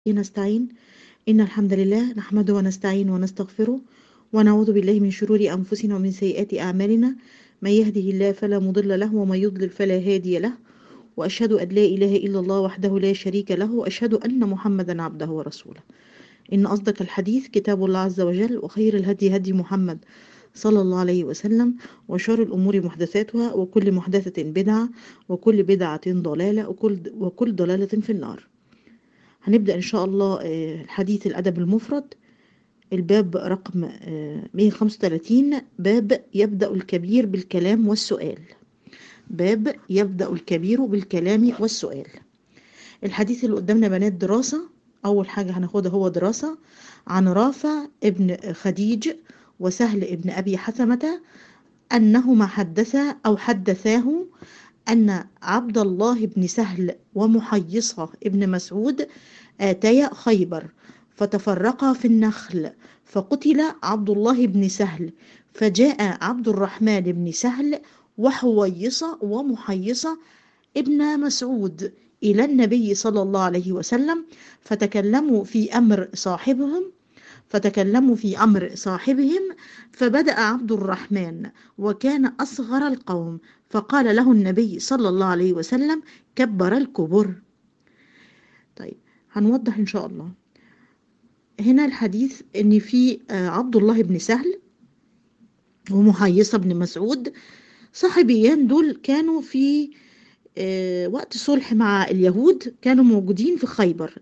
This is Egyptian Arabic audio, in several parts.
نستعين إن الحمد لله نحمده ونستعين ونستغفره ونعوذ بالله من شرور أنفسنا ومن سيئات أعمالنا من يهده الله فلا مضل له ومن يضلل فلا هادي له وأشهد أن لا إله إلا الله وحده لا شريك له وأشهد أن محمدا عبده ورسوله إن أصدق الحديث كتاب الله عز وجل وخير الهدي هدي محمد صلى الله عليه وسلم وشر الأمور محدثاتها وكل محدثة بدعة وكل بدعة ضلالة وكل, وكل ضلالة في النار هنبدأ إن شاء الله الحديث الأدب المفرد الباب رقم 135 باب يبدأ الكبير بالكلام والسؤال باب يبدأ الكبير بالكلام والسؤال الحديث اللي قدامنا بنات دراسة أول حاجة هناخدها هو دراسة عن رافع ابن خديج وسهل ابن أبي حثمة أنهما حدثا أو حدثاه أن عبد الله بن سهل ومحيصة ابن مسعود آتيا خيبر فتفرقا في النخل فقتل عبد الله بن سهل فجاء عبد الرحمن بن سهل وحويصة ومحيصة ابن مسعود إلى النبي صلى الله عليه وسلم فتكلموا في أمر صاحبهم فتكلموا في أمر صاحبهم فبدأ عبد الرحمن وكان أصغر القوم فقال له النبي صلى الله عليه وسلم كبر الكبر طيب هنوضح إن شاء الله هنا الحديث إن في عبد الله بن سهل ومحيصة بن مسعود صاحبيان دول كانوا في وقت صلح مع اليهود كانوا موجودين في خيبر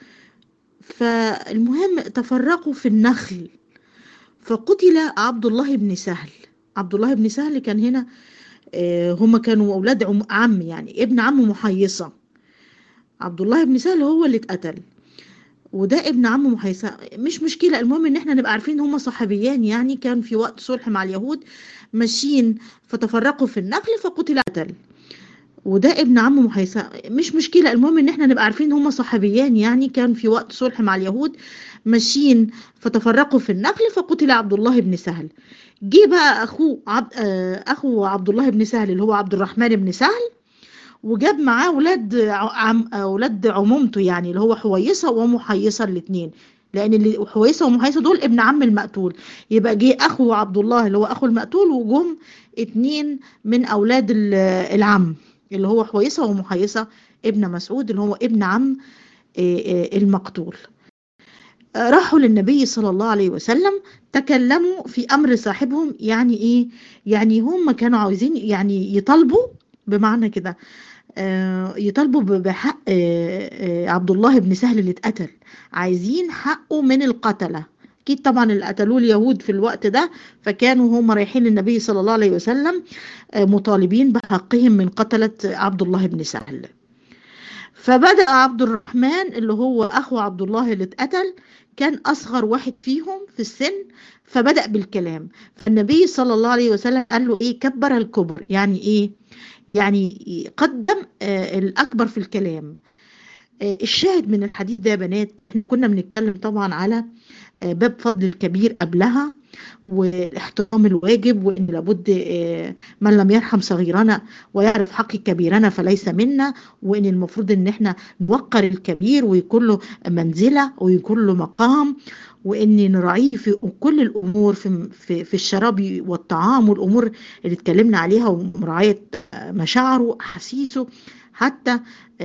فالمهم تفرقوا في النخل فقتل عبد الله بن سهل عبد الله بن سهل كان هنا هما كانوا أولاد عم يعني ابن عم محيصة عبد الله بن سهل هو اللي اتقتل وده ابن عم محيصة مش مشكلة المهم ان احنا نبقى عارفين هما صحابيان يعني كان في وقت صلح مع اليهود ماشيين فتفرقوا في النخل فقتل قتل وده ابن عم محيصة مش مشكلة المهم ان احنا نبقى عارفين هما صحابيان يعني كان في وقت صلح مع اليهود ماشيين فتفرقوا في النخل فقتل عبد الله بن سهل جه بقى اخوه عبد اخو عبد الله بن سهل اللي هو عبد الرحمن بن سهل وجاب معاه ولاد عم اولاد عمومته يعني اللي هو حويصه ومحيصه الاثنين لان اللي حويصه ومحيصه دول ابن عم المقتول يبقى جه اخو عبد الله اللي هو اخو المقتول وجم اتنين من اولاد العم اللي هو حويصه ومحيصه ابن مسعود اللي هو ابن عم المقتول راحوا للنبي صلى الله عليه وسلم تكلموا في امر صاحبهم يعني ايه يعني هم كانوا عاوزين يعني يطالبوا بمعنى كده يطالبوا بحق عبد الله بن سهل اللي اتقتل عايزين حقه من القتله اكيد طبعا اللي قتلوه اليهود في الوقت ده فكانوا هم رايحين للنبي صلى الله عليه وسلم مطالبين بحقهم من قتله عبد الله بن سهل فبدأ عبد الرحمن اللي هو أخو عبد الله اللي اتقتل كان أصغر واحد فيهم في السن فبدأ بالكلام فالنبي صلى الله عليه وسلم قال له إيه كبر الكبر يعني إيه يعني قدم آه الأكبر في الكلام آه الشاهد من الحديث ده يا بنات كنا بنتكلم طبعا على آه باب فضل الكبير قبلها والاحترام الواجب وان لابد من لم يرحم صغيرنا ويعرف حق كبيرنا فليس منا وان المفروض ان احنا نوقر الكبير ويكون له منزله ويكون له مقام وان نراعيه في كل الامور في في, في الشراب والطعام والامور اللي اتكلمنا عليها ومراعيه مشاعره واحاسيسه حتى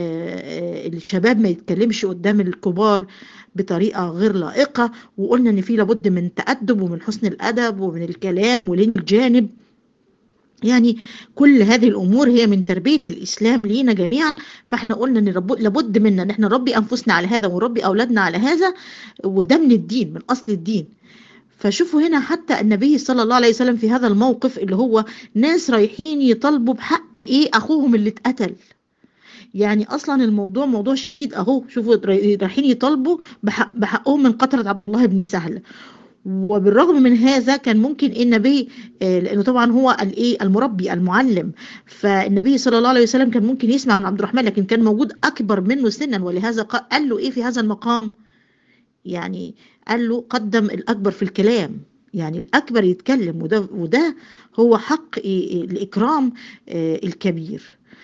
الشباب ما يتكلمش قدام الكبار بطريقه غير لائقه وقلنا ان في لابد من تادب ومن حسن الادب ومن الكلام ولين الجانب يعني كل هذه الامور هي من تربيه الاسلام لينا جميعا فاحنا قلنا ان لابد منا ان احنا نربي انفسنا على هذا ونربي اولادنا على هذا وده من الدين من اصل الدين فشوفوا هنا حتى النبي صلى الله عليه وسلم في هذا الموقف اللي هو ناس رايحين يطالبوا بحق ايه اخوهم اللي اتقتل يعني اصلا الموضوع موضوع شديد اهو شوفوا رايحين يطالبوا بحق بحقهم من قتله عبد الله بن سهل وبالرغم من هذا كان ممكن النبي لانه طبعا هو الايه المربي المعلم فالنبي صلى الله عليه وسلم كان ممكن يسمع عن عبد الرحمن لكن كان موجود اكبر منه سنا ولهذا قال له ايه في هذا المقام يعني قال له قدم الاكبر في الكلام يعني الاكبر يتكلم وده وده هو حق الاكرام الكبير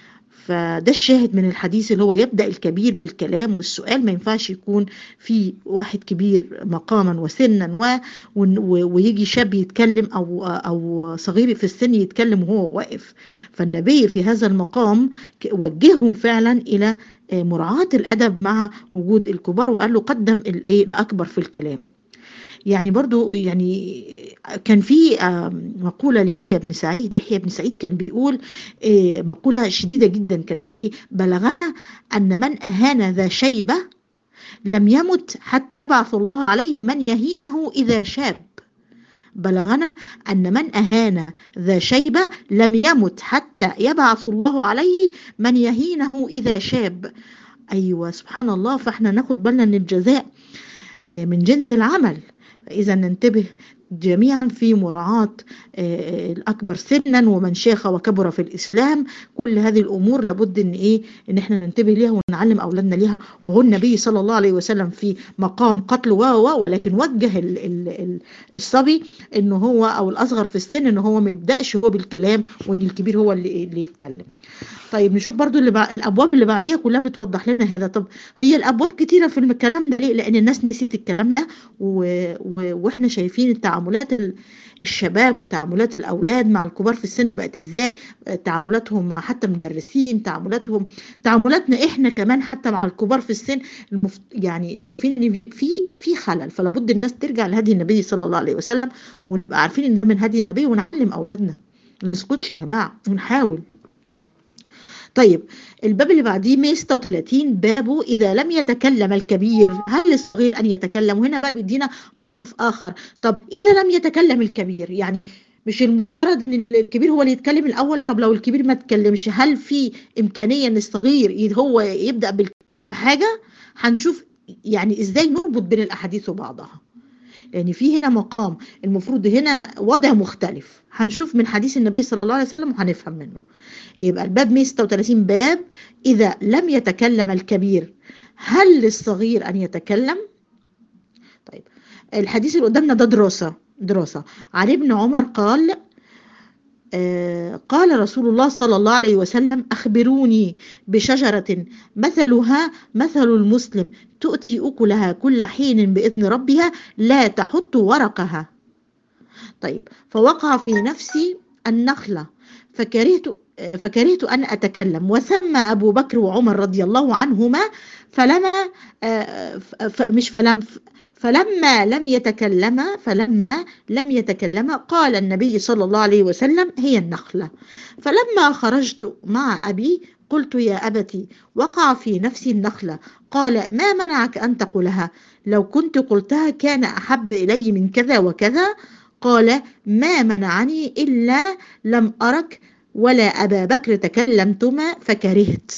فده الشاهد من الحديث اللي هو يبدأ الكبير بالكلام والسؤال ما ينفعش يكون في واحد كبير مقاما وسنا و ويجي شاب يتكلم أو أو صغير في السن يتكلم وهو واقف فالنبي في هذا المقام وجههم فعلا إلى مراعاة الأدب مع وجود الكبار وقال له قدم الأكبر في الكلام يعني برضو يعني كان في مقولة ليحيى بن سعيد يحيى بن سعيد كان بيقول مقولة شديدة جدا كان بلغنا أن من أهان ذا شيبة لم يمت حتى يبعث الله عليه من يهينه إذا شاب بلغنا أن من أهان ذا شيبة لم يمت حتى يبعث الله عليه من يهينه إذا شاب أيوة سبحان الله فإحنا ناخد بالنا أن الجزاء من جنس العمل إذا ننتبه جميعا في مراعاة الأكبر سنا ومن شاخ وكبر في الإسلام كل هذه الأمور لابد إن إيه إن إحنا ننتبه ليها ونعلم أولادنا ليها وهو النبي صلى الله عليه وسلم في مقام قتل و ولكن وجه ال ال الصبي إنه هو أو الأصغر في السن إنه هو ما يبدأش هو بالكلام وإن الكبير هو اللي اللي يتكلم. طيب نشوف برضو اللي بقى الابواب اللي بعديها كلها بتوضح لنا هذا طب هي الابواب كتيره في الكلام ده ليه لان الناس نسيت الكلام ده و... و... واحنا شايفين التعاملات الشباب تعاملات الاولاد مع الكبار في السن بقت ازاي تعاملاتهم مع حتى مدرسين تعاملاتهم تعاملاتنا احنا كمان حتى مع الكبار في السن المفت... يعني في في في خلل فلا بد الناس ترجع لهدي النبي صلى الله عليه وسلم ونبقى عارفين ان من هدي النبي ونعلم اولادنا ما نسكتش يا جماعه ونحاول طيب الباب اللي بعديه 136 بابه إذا لم يتكلم الكبير هل للصغير أن يتكلم وهنا بقى بيدينا آخر طب إذا لم يتكلم الكبير يعني مش المجرد ان الكبير هو اللي يتكلم الاول طب لو الكبير ما تكلمش هل في امكانيه ان الصغير هو يبدا بالحاجه هنشوف يعني ازاي نربط بين الاحاديث وبعضها لان يعني في هنا مقام المفروض هنا وضع مختلف هنشوف من حديث النبي صلى الله عليه وسلم وهنفهم منه يبقى الباب 136 باب إذا لم يتكلم الكبير هل للصغير أن يتكلم؟ طيب الحديث اللي قدامنا ده دراسة دراسة عن ابن عمر قال آه قال رسول الله صلى الله عليه وسلم أخبروني بشجرة مثلها مثل المسلم تؤتي أكلها كل حين بإذن ربها لا تحط ورقها طيب فوقع في نفسي النخلة فكرهت فكرهت أن أتكلم وسمى أبو بكر وعمر رضي الله عنهما فلما مش فلما فلما لم يتكلما فلما لم يتكلما قال النبي صلى الله عليه وسلم هي النخلة فلما خرجت مع أبي قلت يا أبتي وقع في نفسي النخلة قال ما منعك أن تقولها لو كنت قلتها كان أحب إلي من كذا وكذا قال ما منعني إلا لم أرك ولا أبا بكر تكلمتما فكرهت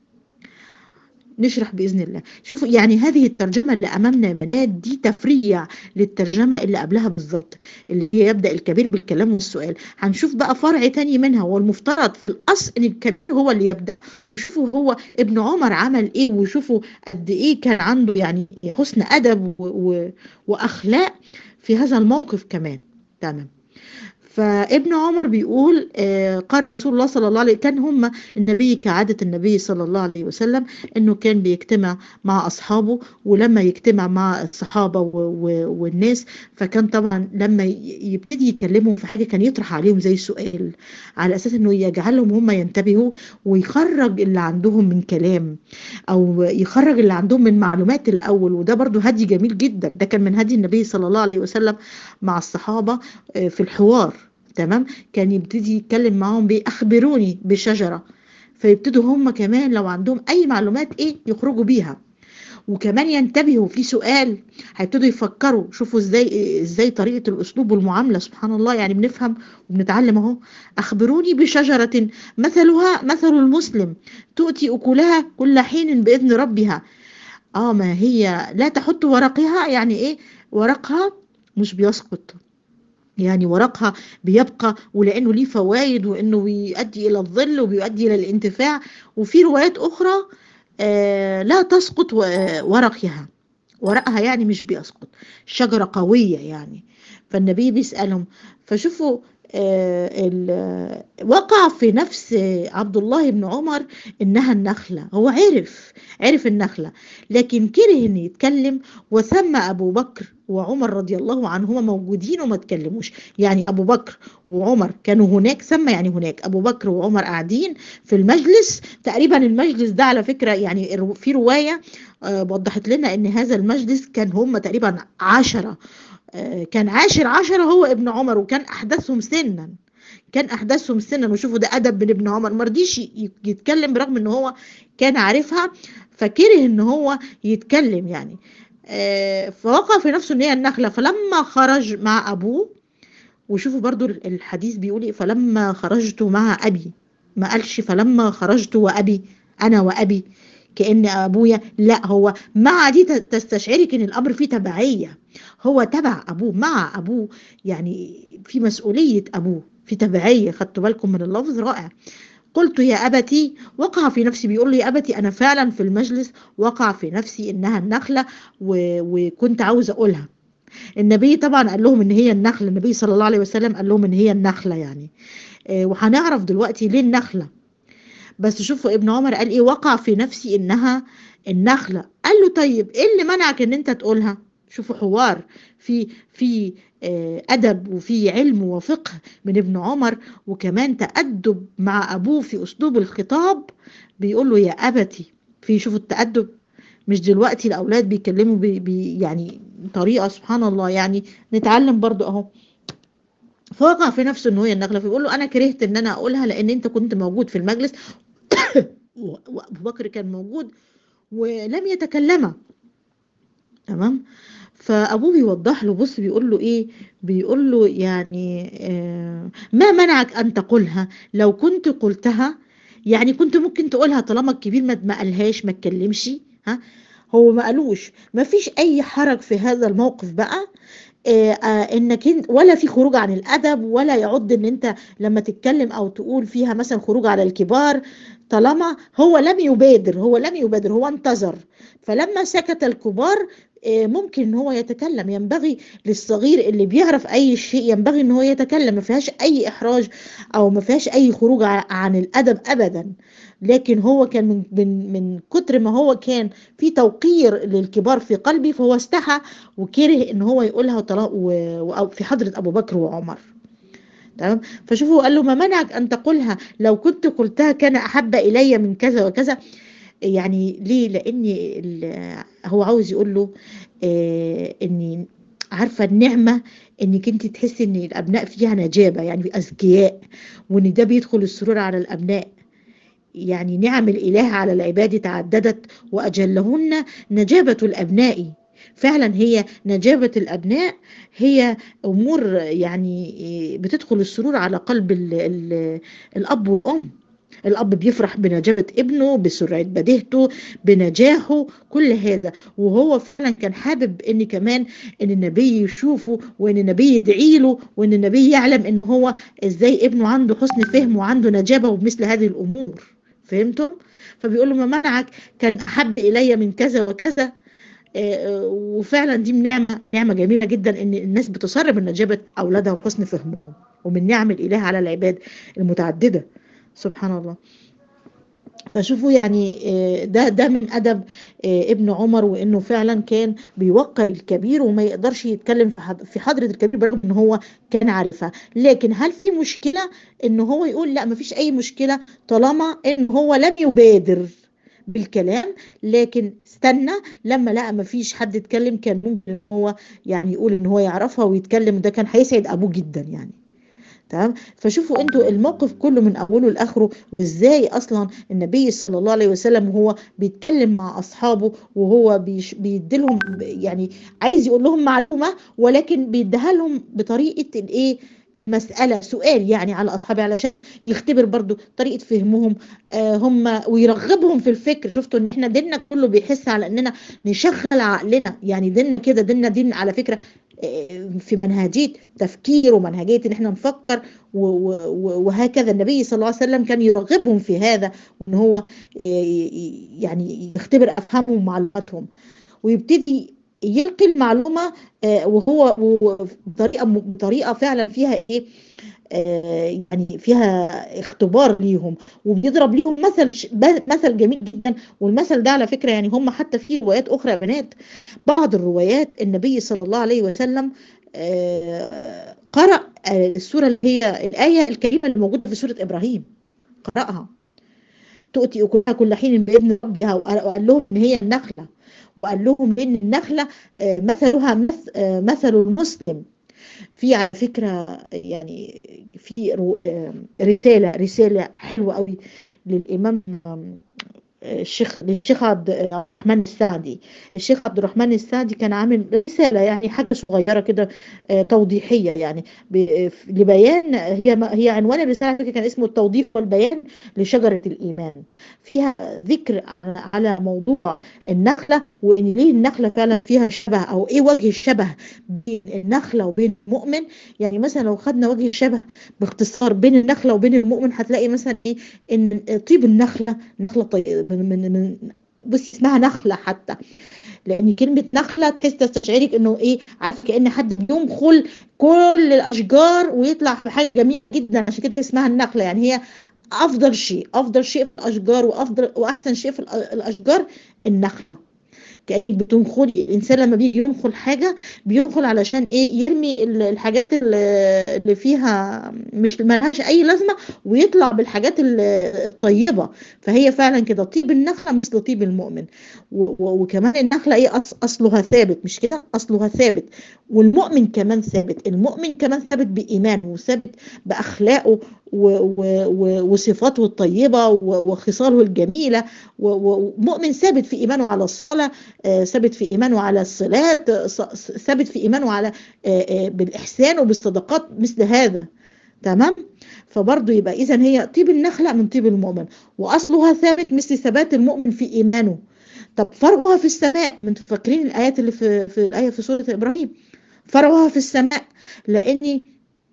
نشرح بإذن الله شوفوا يعني هذه الترجمة اللي أمامنا بنات دي تفريع للترجمة اللي قبلها بالظبط اللي هي يبدأ الكبير بالكلام والسؤال هنشوف بقى فرع تاني منها والمفترض في الأصل إن الكبير هو اللي يبدأ شوفوا هو ابن عمر عمل ايه وشوفوا قد ايه كان عنده يعني حسن ادب و... و... واخلاق في هذا الموقف كمان تمام فابن عمر بيقول آه قال رسول الله صلى الله عليه كان هم النبي كعادة النبي صلى الله عليه وسلم انه كان بيجتمع مع اصحابه ولما يجتمع مع الصحابة والناس فكان طبعا لما يبتدي يكلمهم في حاجة كان يطرح عليهم زي سؤال على اساس انه يجعلهم هم ينتبهوا ويخرج اللي عندهم من كلام او يخرج اللي عندهم من معلومات الاول وده برضو هدي جميل جدا ده كان من هدي النبي صلى الله عليه وسلم مع الصحابة آه في الحوار تمام كان يبتدي يتكلم معاهم بأخبروني بشجرة فيبتدوا هم كمان لو عندهم أي معلومات إيه يخرجوا بيها وكمان ينتبهوا في سؤال هيبتدوا يفكروا شوفوا ازاي ازاي طريقه الاسلوب والمعامله سبحان الله يعني بنفهم وبنتعلم اهو اخبروني بشجره مثلها مثل المسلم تؤتي اكلها كل حين باذن ربها اه ما هي لا تحط ورقها يعني ايه ورقها مش بيسقط يعني ورقها بيبقى ولانه ليه فوائد وانه بيؤدي الى الظل وبيؤدي الى الانتفاع وفي روايات اخرى آه لا تسقط ورقها ورقها يعني مش بيسقط شجره قويه يعني فالنبي بيسالهم فشوفوا آه، ال- وقع في نفس عبد الله بن عمر انها النخله هو عرف عرف النخله لكن كره ان يتكلم وسمى ابو بكر وعمر رضي الله عنهما موجودين وما تكلموش يعني ابو بكر وعمر كانوا هناك سمى يعني هناك ابو بكر وعمر قاعدين في المجلس تقريبا المجلس ده على فكره يعني الرو- في روايه آه، وضحت لنا ان هذا المجلس كان هم تقريبا عشرة آه، كان عاشر عشرة هو ابن عمر وكان أحدثهم سنا كان أحدثهم سنا وشوفوا ده أدب من ابن عمر ما رضيش ي- يتكلم برغم إن هو كان عارفها فكره إن هو يتكلم يعني آه، فوقع في نفسه إن هي النخلة فلما خرج مع أبوه وشوفوا برضو الحديث بيقول إيه فلما خرجت مع أبي ما قالش فلما خرجت وأبي أنا وأبي كأن أبويا لا هو مع دي تستشعرك إن الأمر فيه تبعية هو تبع أبوه مع أبوه يعني في مسؤولية أبوه في تبعية خدتوا بالكم من اللفظ رائع قلت يا أبتي وقع في نفسي بيقول لي يا أبتي أنا فعلا في المجلس وقع في نفسي إنها النخلة و... وكنت عاوز أقولها النبي طبعا قال لهم إن هي النخلة النبي صلى الله عليه وسلم قال لهم إن هي النخلة يعني آه، وهنعرف دلوقتي ليه النخلة بس شوفوا ابن عمر قال إيه وقع في نفسي إنها النخلة قال له طيب إيه اللي منعك إن أنت تقولها شوفوا حوار في في آه، أدب وفي علم وفقه من ابن عمر وكمان تأدب مع أبوه في أسلوب الخطاب بيقول له يا أبتي في شوفوا التأدب مش دلوقتي الأولاد بيكلموا بي بي يعني طريقة سبحان الله يعني نتعلم برضو أهو فوقع في نفسه إن هي النخلة فيقول له أنا كرهت إن أنا أقولها لأن أنت كنت موجود في المجلس و- وأبو بكر كان موجود ولم يتكلم تمام فابوه بيوضح له بص بيقول له ايه بيقول له يعني آه ما منعك ان تقولها لو كنت قلتها يعني كنت ممكن تقولها طالما الكبير ما ما قالهاش ما اتكلمش ها هو ما قالوش ما فيش اي حرج في هذا الموقف بقى آه آه انك انت ولا في خروج عن الادب ولا يعد ان انت لما تتكلم او تقول فيها مثلا خروج على الكبار طالما هو لم يبادر هو لم يبادر هو انتظر فلما سكت الكبار آه، ممكن ان هو يتكلم ينبغي للصغير اللي بيعرف اي شيء ينبغي ان هو يتكلم ما فيهاش اي احراج او ما فيهاش اي خروج ع- عن الادب ابدا لكن هو كان من من من كتر ما هو كان في توقير للكبار في قلبي فهو استحى وكره ان هو يقولها وطلا- و- و- في حضرة ابو بكر وعمر تمام فشوفوا قال له ما منعك ان تقولها لو كنت قلتها كان احب الي من كذا وكذا يعني ليه لان ال- هو عاوز يقول له آه اني عارفه النعمه انك انت تحسي ان الابناء فيها نجابه يعني اذكياء وان ده بيدخل السرور على الابناء يعني نعم الاله على العباد تعددت واجلهن نجابه الابناء فعلا هي نجابه الابناء هي امور يعني بتدخل السرور على قلب ال ال الاب والام الأب بيفرح بنجابة ابنه بسرعة بديهته بنجاحه كل هذا وهو فعلا كان حابب ان كمان ان النبي يشوفه وان النبي يدعي له وان النبي يعلم ان هو ازاي ابنه عنده حسن فهم وعنده نجابة ومثل هذه الامور فهمتم فبيقول له ما منعك كان احب الي من كذا وكذا آه، وفعلا دي نعمة نعمة جميلة جدا ان الناس بتصر من نجابة اولادها وحسن فهمهم ومن نعم الاله على العباد المتعددة سبحان الله فشوفوا يعني آه، ده ده من ادب آه، ابن عمر وانه فعلا كان بيوقر الكبير وما يقدرش يتكلم في حض- في حضره الكبير برغم ان هو كان عارفها لكن هل في مشكله ان هو يقول لا ما فيش اي مشكله طالما ان هو لم يبادر بالكلام لكن استنى لما لقى ما فيش حد اتكلم كان ممكن ان هو يعني يقول ان هو يعرفها ويتكلم ده كان هيسعد ابوه جدا يعني تمام فشوفوا انتوا الموقف كله من اوله لاخره وازاي اصلا النبي صلى الله عليه وسلم وهو بيتكلم مع اصحابه وهو بيش بيديلهم يعني عايز يقول لهم معلومه ولكن بيديها لهم بطريقه الايه مسألة سؤال يعني على أصحابي علشان يختبر برضو طريقة فهمهم آه هم ويرغبهم في الفكر شفتوا إن إحنا ديننا كله بيحس على إننا نشغل عقلنا يعني ديننا كده ديننا دين على فكرة آه، في منهجية تفكير ومنهجية إن إحنا نفكر و- و- و- وهكذا النبي صلى الله عليه وسلم كان يرغبهم في هذا وإن هو آه، ي- يعني يختبر أفهامهم ومعلوماتهم ويبتدي يلقي المعلومة آه، وهو وهو بطريقة بطريقة فعلا فيها ايه آه، يعني فيها اختبار ليهم وبيضرب ليهم مثل ش- ب- مثل جميل جدا والمثل ده على فكرة يعني هم حتى في روايات أخرى يا بنات بعض الروايات النبي صلى الله عليه وسلم آه، قرأ آه، السورة اللي هي الآية الكريمة اللي موجودة في سورة إبراهيم قرأها تؤتي أكلها كل حين بإذن ربها وقال وقال لهم إن هي النخلة وقال لهم إن النخلة آه، مثلها مث- آه، مثل المسلم في على فكرة يعني في رو- آم، رسالة رسالة حلوة قوي للإمام آم، الشيخ للشيخ عبد الرحمن السعدي الشيخ عبد الرحمن السعدي كان عامل رسالة يعني حاجة صغيرة كده آه، توضيحية يعني ب- لبيان هي هي عنوان الرسالة على فكرة كان اسمه التوضيح والبيان لشجرة الإيمان فيها ذكر على على موضوع النخلة وإن ليه النخلة فعلا فيها شبه أو إيه وجه الشبه بين النخلة وبين المؤمن يعني مثلا لو خدنا وجه الشبه باختصار بين النخلة وبين المؤمن هتلاقي مثلا إيه إن طيب النخلة نخلة طيب من من من بصي اسمها نخلة حتى لأن كلمة نخلة تحس تستشعرك إنه إيه عارف كأن حد بينخل كل الأشجار ويطلع في حاجة جميلة جدا عشان كده اسمها النخلة يعني هي أفضل شيء أفضل شيء في الأشجار وأفضل وأحسن شيء في الأ- الأشجار النخلة كأنك بتنخلي الإنسان لما بيجي ينخل حاجة بينخل علشان إيه يرمي ال- الحاجات ال- اللي فيها مش ملهاش أي لازمة ويطلع بالحاجات ال- الطيبة فهي فعلا كده طيب النخلة مثل طيب المؤمن و- و- وكمان النخلة إيه أص- أصلها ثابت مش كده أصلها ثابت والمؤمن كمان ثابت المؤمن كمان ثابت بإيمانه وثابت بأخلاقه و- و- و- وصفاته الطيبة و- وخصاله الجميلة و- و- ومؤمن ثابت في إيمانه على الصلاة آه، ثابت في إيمانه على الصلاة آه، ص- ص- ثابت في إيمانه على آه، آه، بالإحسان وبالصدقات مثل هذا تمام فبرضه يبقى إذا هي طيب النخلة من طيب المؤمن وأصلها ثابت مثل ثبات المؤمن في إيمانه طب فرعها في السماء من فاكرين الآيات اللي في في الآية في سورة إبراهيم فرعها في السماء لأني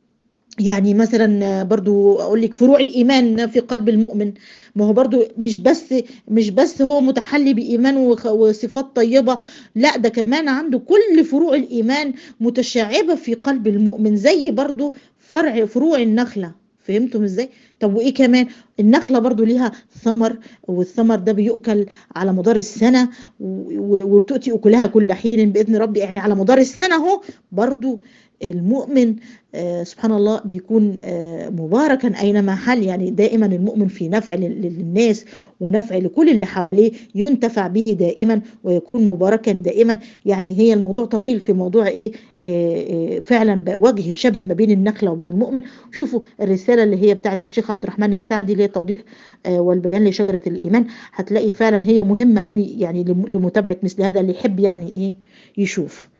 يعني مثلا برضو اقول لك فروع الايمان في قلب المؤمن ما هو برضو مش بس مش بس هو متحلي بايمان وخ- وصفات طيبه لا ده كمان عنده كل فروع الايمان متشعبه في قلب المؤمن زي برضو فرع فروع النخله فهمتم ازاي طب وايه كمان النخله برضو ليها ثمر والثمر ده بيؤكل على مدار السنه و- و- وتؤتي اكلها كل حين باذن ربي يعني على مدار السنه اهو برضو المؤمن آه، سبحان الله بيكون آه، مباركا أينما حل يعني دائما المؤمن في نفع لل- للناس ونفع لكل اللي حواليه ينتفع به دائما ويكون مباركا دائما يعني هي الموضوع طويل في موضوع إيه آه، آه، فعلا وجه شبه ما بين النخلة والمؤمن شوفوا الرسالة اللي هي بتاعت الشيخ عبد الرحمن السعدي اللي هي توضيح آه، والبيان لشجرة الإيمان هتلاقي فعلا هي مهمة يعني لم- لمتابعة مثل هذا اللي يحب يعني إيه يشوف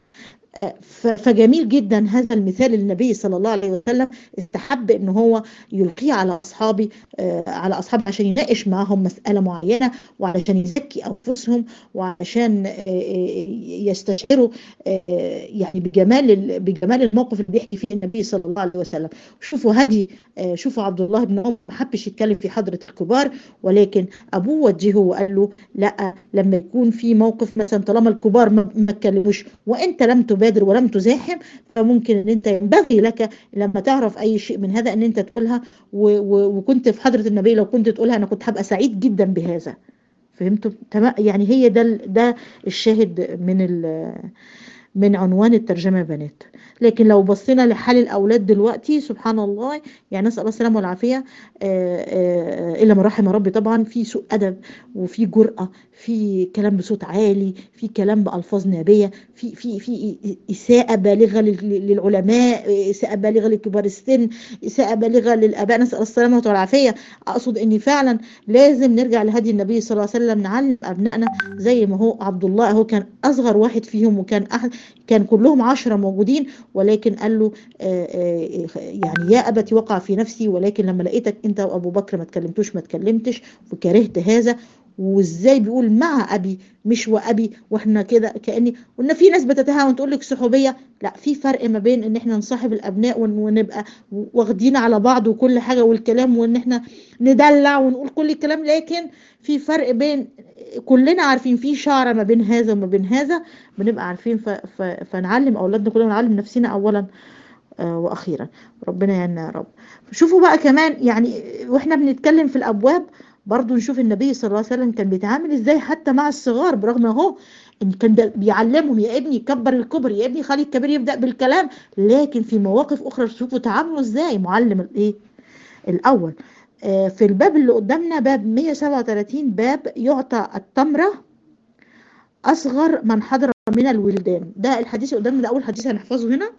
ف- فجميل جدا هذا المثال النبي صلى الله عليه وسلم استحب ان هو يلقيه على اصحابه آه، على اصحابه عشان يناقش معهم مساله معينه وعشان يزكي انفسهم وعشان آه، آه، يستشعروا آه، يعني بجمال ال- بجمال الموقف اللي بيحكي فيه النبي صلى الله عليه وسلم شوفوا هذه آه، شوفوا عبد الله بن عمر ما حبش يتكلم في حضره الكبار ولكن ابوه وجهه وقال له لا لما يكون في موقف مثلا طالما الكبار ما ما اتكلموش وانت لم تبادر ولم تزاحم فممكن ان انت ينبغي لك لما تعرف اي شيء من هذا ان انت تقولها و و وكنت في حضرة النبي لو كنت تقولها انا كنت هبقى سعيد جدا بهذا فهمتوا تمام يعني هي ده ال- ده الشاهد من ال من عنوان الترجمة يا بنات لكن لو بصينا لحال الأولاد دلوقتي سبحان الله يعني نسأل الله السلامة والعافية آه، آه، إلا من رحم ربي طبعا في سوء أدب وفي جرأة في كلام بصوت عالي في كلام بألفاظ نابية في في في إساءة بالغة لل- للعلماء إساءة بالغة لكبار السن إساءة بالغة للآباء نسأل الله السلامة والعافية أقصد إن فعلا لازم نرجع لهدي النبي صلى الله عليه وسلم نعلم أبنائنا زي ما هو عبد الله هو كان أصغر واحد فيهم وكان أحد كان كلهم عشرة موجودين ولكن قال له آه، آه، يعني يا أبتي وقع في نفسي ولكن لما لقيتك أنت وأبو بكر ما تكلمتوش ما تكلمتش وكرهت هذا وازاي بيقول مع ابي مش وابي واحنا كده كاني قلنا في ناس بتتهاون تقول لك صحوبيه لا في فرق ما بين ان احنا نصاحب الابناء ون- ونبقى واخدين على بعض وكل حاجه والكلام وان احنا ندلع ونقول كل الكلام لكن في فرق بين كلنا عارفين في شعره ما بين هذا وما بين هذا بنبقى عارفين ف... ف... فنعلم اولادنا كلنا نعلم نفسنا اولا آه واخيرا ربنا يعيننا يا رب شوفوا بقى كمان يعني واحنا بنتكلم في الابواب برضو نشوف النبي صلى الله عليه وسلم كان بيتعامل ازاي حتى مع الصغار برغم اهو ان كان بيعلمهم يا ابني كبر الكبر يا ابني خلي الكبير يبدا بالكلام لكن في مواقف اخرى شوفوا تعامله ازاي معلم الايه الاول آه في الباب اللي قدامنا باب 137 باب يعطى التمره اصغر من حضر من الولدان ده الحديث اللي قدامنا ده اول حديث هنحفظه هنا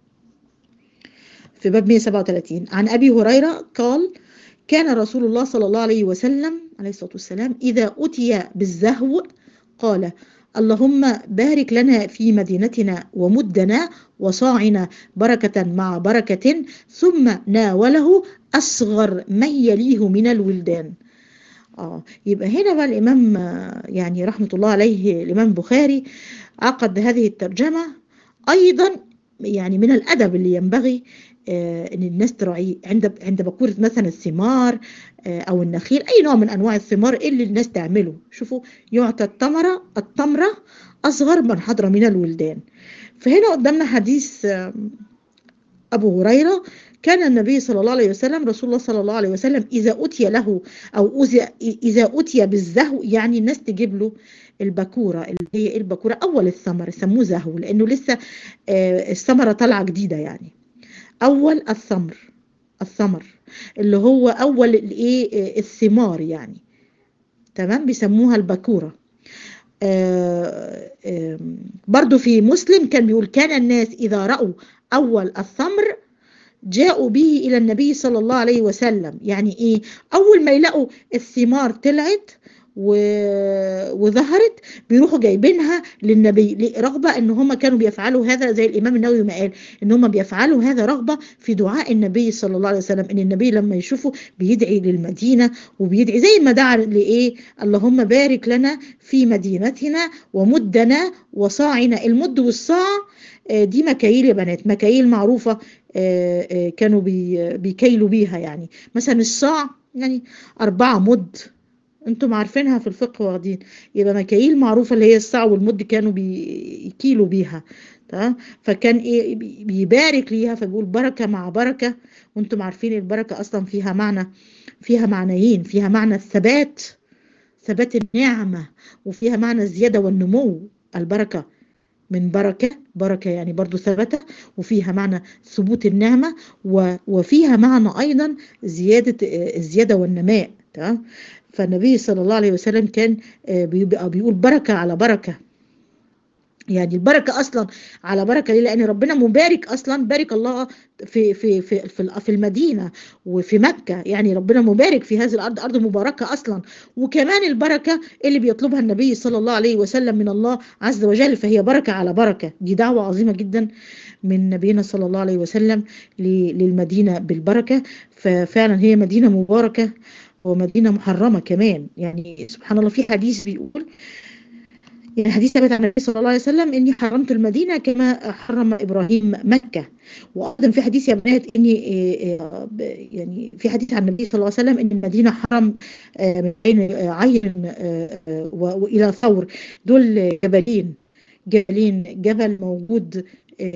في باب 137 عن ابي هريره قال كان رسول الله صلى الله عليه وسلم عليه الصلاه والسلام اذا اتي بالزهو قال اللهم بارك لنا في مدينتنا ومدنا وصاعنا بركة مع بركة ثم ناوله أصغر من يليه من الولدان آه يبقى هنا بقى الإمام يعني رحمة الله عليه الإمام بخاري عقد هذه الترجمة أيضا يعني من الأدب اللي ينبغي آه ان الناس تراعيه عند عند بكوره مثلا الثمار آه او النخيل اي نوع من انواع الثمار اللي الناس تعمله شوفوا يعطى التمره التمره اصغر من حضر من الولدان فهنا قدامنا حديث آه ابو هريره كان النبي صلى الله عليه وسلم رسول الله صلى الله عليه وسلم اذا اتي له او اذا اتي بالزهو يعني الناس تجيب له البكوره اللي هي البكوره اول الثمر يسموه زهو لانه لسه الثمره طالعه جديده يعني اول الثمر الثمر اللي هو اول الايه الثمار يعني تمام بيسموها البكوره آآ آآ برضو في مسلم كان بيقول كان الناس اذا راوا اول الثمر جاءوا به الى النبي صلى الله عليه وسلم يعني ايه اول ما يلاقوا الثمار طلعت و... وظهرت بيروحوا جايبينها للنبي رغبة ان هم كانوا بيفعلوا هذا زي الامام النووي ما قال ان هم بيفعلوا هذا رغبة في دعاء النبي صلى الله عليه وسلم ان النبي لما يشوفه بيدعي للمدينة وبيدعي زي ما دعا لايه اللهم بارك لنا في مدينتنا ومدنا وصاعنا المد والصاع دي مكاييل يا بنات مكاييل معروفة كانوا بيكيلوا بيها يعني مثلا الصاع يعني أربعة مد انتم عارفينها في الفقه واخدين يبقى مكاييل معروفة اللي هي الصاع والمد كانوا بيكيلوا بيها تمام فكان ايه بيبارك ليها فبيقول بركة مع بركة وانتم عارفين البركة اصلا فيها معنى فيها معنيين فيها معنى الثبات ثبات النعمة وفيها معنى الزيادة والنمو البركة من بركة بركة يعني برضو ثبت وفيها معنى ثبوت النعمة وفيها معنى أيضا زيادة الزيادة والنماء تمام فالنبي صلى الله عليه وسلم كان بيبقى بيقول بركة على بركة يعني البركة أصلا على بركة ليه؟ لأن ربنا مبارك أصلا بارك الله في في في في, في المدينة وفي مكة يعني ربنا مبارك في هذه الأرض أرض مباركة أصلا وكمان البركة اللي بيطلبها النبي صلى الله عليه وسلم من الله عز وجل فهي بركة على بركة دي دعوة عظيمة جدا من نبينا صلى الله عليه وسلم للمدينة بالبركة ففعلا هي مدينة مباركة ومدينة محرمة كمان يعني سبحان الله في حديث بيقول يعني حديث ثابت عن النبي صلى الله عليه وسلم اني حرمت المدينه كما حرم ابراهيم مكه وايضا في حديث يا بنات اني يعني في حديث عن النبي صلى الله عليه وسلم ان المدينه حرم من بين عين والى ثور دول جبلين جبلين جبل موجود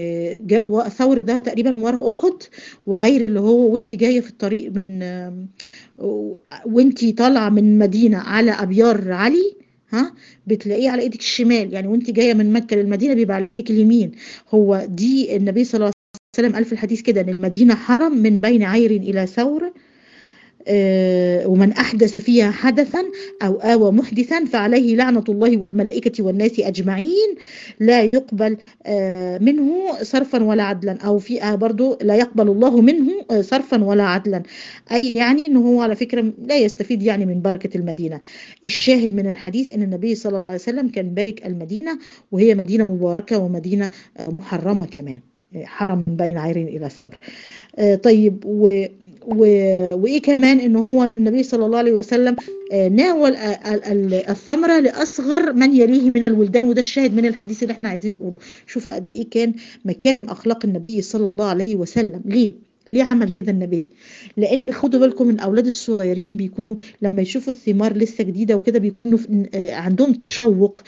ثور ده تقريبا ورا احد وغير اللي هو وانت جايه في الطريق من وانت طالعه من مدينه على ابيار علي ها بتلاقيه على ايدك الشمال يعني وانت جايه من مكه للمدينه بيبقى على ايدك اليمين هو دي النبي صلى الله عليه وسلم قال في الحديث كده ان المدينه حرم من بين عير الى ثور ومن أحدث فيها حدثا أو آوى محدثا فعليه لعنة الله والملائكة والناس أجمعين لا يقبل منه صرفا ولا عدلا أو في برضو لا يقبل الله منه صرفا ولا عدلا أي يعني أنه هو على فكرة لا يستفيد يعني من بركة المدينة الشاهد من الحديث أن النبي صلى الله عليه وسلم كان بارك المدينة وهي مدينة مباركة ومدينة محرمة كمان حرم من بين عيرين إلى سر طيب و و... وايه كمان انه هو النبي صلى الله عليه وسلم ناول الثمره لاصغر من يليه من الولدان وده الشاهد من الحديث اللي احنا عايزين نقوله شوف قد ايه كان مكان اخلاق النبي صلى الله عليه وسلم ليه ليه عمل كده النبي لان خدوا بالكم من اولاد الصغيرين بيكونوا لما يشوفوا الثمار لسه جديده وكده بيكونوا في عندهم تشوق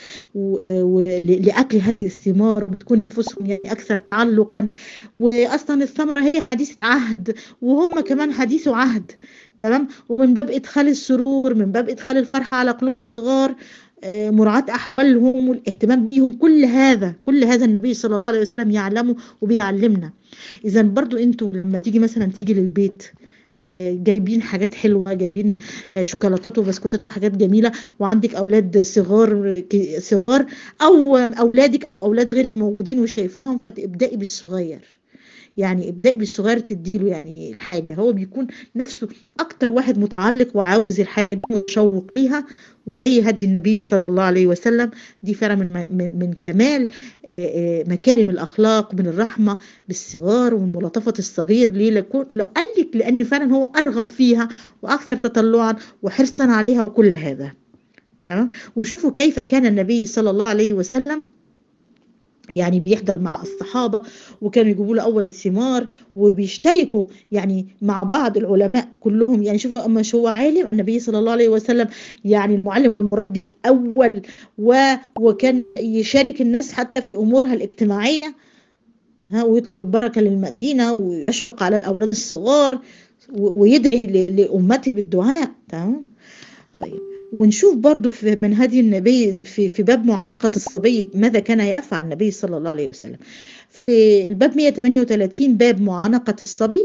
لاكل هذه الثمار وبتكون نفوسهم يعني اكثر تعلقا واصلا الثمره هي حديث عهد وهم كمان حديث عهد تمام ومن باب ادخال السرور من باب ادخال الفرحه على قلوب الصغار مراعاة أحوالهم والاهتمام بيهم كل هذا كل هذا النبي صلى الله عليه وسلم يعلمه وبيعلمنا إذا برضو أنتوا لما تيجي مثلا تيجي للبيت جايبين حاجات حلوة جايبين شوكولاتات وبسكوتات حاجات جميلة وعندك أولاد صغار صغار أو أولادك أولاد غير موجودين وشايفهم ابدأي بالصغير يعني ابدأي بالصغير تديله يعني الحاجة هو بيكون نفسه أكتر واحد متعلق وعاوز الحاجة ومتشوق ليها وهي هدي النبي صلى الله عليه وسلم دي فعلا من, من, من كمال مكارم الأخلاق من الرحمة بالصغار ومن ملاطفة الصغير ليه لكون لو قال لك لأن فعلا هو أرغب فيها وأكثر تطلعا وحرصا عليها وكل هذا تمام وشوفوا كيف كان النبي صلى الله عليه وسلم يعني بيحضر مع الصحابة وكانوا يجيبوا له أول ثمار وبيشتركوا يعني مع بعض العلماء كلهم يعني شوفوا أما شو هو عالم النبي صلى الله عليه وسلم يعني المعلم المربي الأول و... وكان يشارك الناس حتى في أمورها الاجتماعية ها ويطلب بركة للمدينة ويشفق على الأولاد الصغار و... ويدعي ل... لأمته بالدعاء تمام طيب ونشوف برضو في من هدي النبي في في باب معاقبة الصبي ماذا كان يفعل النبي صلى الله عليه وسلم في الباب 138 باب معانقة الصبي